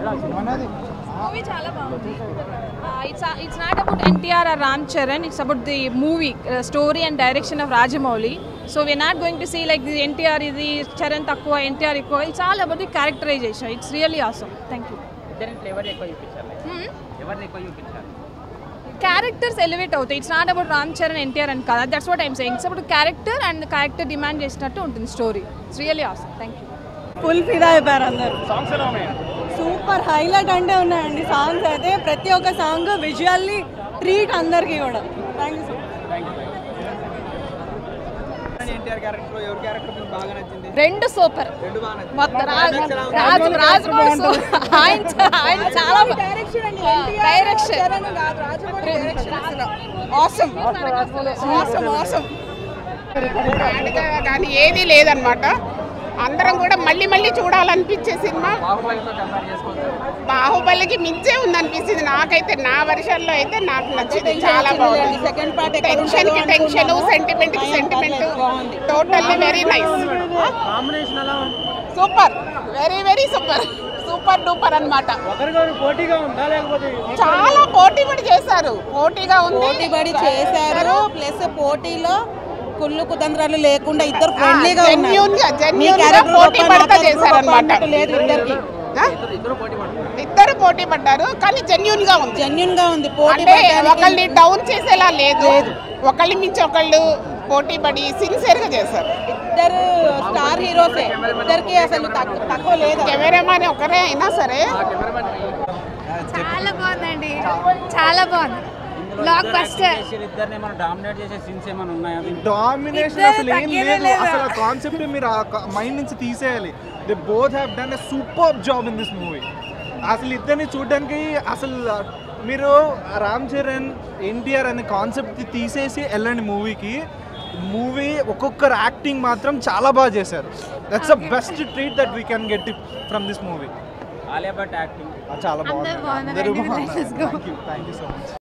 Movie చాలా బాగుంది it's it's not about NTR or Ram Charan it's about the movie story and direction of Rajamouli so we're not going to see like the NTR ఇది చరణ్ తక్కువ ఎన్టీఆర్ ఎక్కువ it's all about the characterization it's really awesome thank you ఇద్దరింట్లో ఎవరిని ఎక్కువ చూపించారు ఎవరిని ఎక్కువ చూపించారు క్యారెక్టర్స్ ఎలివేట్ అవుతాయి it's not about Ram Charan NTR అని కాదు that's what I'm saying it's about character and character demand చేసినట్టు ఉంటుంది story it's really awesome thank you full ఫిదా అయిపోయారు అందరు సాంగ్స్ ఎలా ఉన్నాయి సూపర్ హైలైట్ అంటే ఉన్నాయండి సాంగ్స్ అయితే ప్రతి ఒక్క సాంగ్ విజువల్లీ ట్రీట్ అందరికీ కూడా thank you so much NTR character ఎవరి క్యారెక్టర్ మీకు బాగా నచ్చింది రెండు సూపర్ రెండు బాగా నచ్చింది మొత్తం రాజు రాజు రాజమౌళి సు- ఆయన చ- ఆయన చాలా డైరెక్షన్ ఆసమ్ ఆసమ్ ఆసమ్ బ్యాడ్గా కానీ ఏది లేదనమాట అందరం కూడా మళ్ళీ మళ్ళీ చూడాలనిపించే సినిమా బాహుబలితో కంపేర్ చేసుకోవచ్చు బాహుబలికి మించే ఉందనిపించింది నాకైతే నా వర్షన్లో అయితే నాకు నచ్చింది చాలా బాగుంది సెకండ్ పార్ట్ టెన్షన్ కి టెన్షన్ సెంటిమెంట్ కి sentiment totally very nice combination ఎలా ఉంది super very very super super duper అన్నమాట ఒకరికొకరు పోటీగా ఉందా లేకపోతే చాలా పోటీ పడి చేశారు పోటీగా ఉంది పోటీ పడి చేశారు ప్లస్ పోటీలో కుళ్ళు కుతంత్రాలు లేకుండా ఇద్దరు ఫ్రెండ్లీగా జెన్యూన్ గా జెన్యూన్ గా పోటీ పడతా చేశారనమాట లేదు ఇద్దరికి ఇద్దరు పోటీ పడుతున్నారు ఇద్దరు పోటీ పడ్డారు కానీ జెన్యూన్ గా ఉంది జెన్యున్ గా ఉంది పోటీ అంటే ఒకళ్ళని డౌన్ చేసేలా లేదు ఒకళ్ళని మించి ఒకళ్ళు పోటీ పడి సిన్సియర్ గా చేశారు ఇద్దరు స్టార్ హీరోసే ఇద్దరికి అసలు తక్కువ తక్కువ లేదు కెమెరామాన్ ఒకరే అయినా సరే చాలా బాగుందండి చాలా బాగుంది బ్లాక్ బస్టర్ ఇద్దరిని మనం డామినేట్ చేసే సీన్స్ ఏమైనా ఉన్నాయా డామినేషన్ ఇద్దరు అసలు ఏం తగ్గేదే లేదు లేదా? అసలు ఆ కాన్సెప్ట్ మీరు ఆ మైండ్ నుంచి తీసేయాలి they both have done a super job in this movie అసలు ఇద్దరిని చూడడానికి అసలు మీరు రామ్ చరణ్ ఎన్టీఆర్ అనే కాన్సెప్ట్ తీసేసి వెళ్ళండి మూవీకి మూవీ ఒక్కొక్కరు యాక్టింగ్ మాత్రం చాలా బాగా చేశారు that's the best treat that we can get from this movie Alia Bhatt acting చాలా బాగుంది బాగున్నారు. అందరూ Let's go. బాగున్నారు thank you thank you so much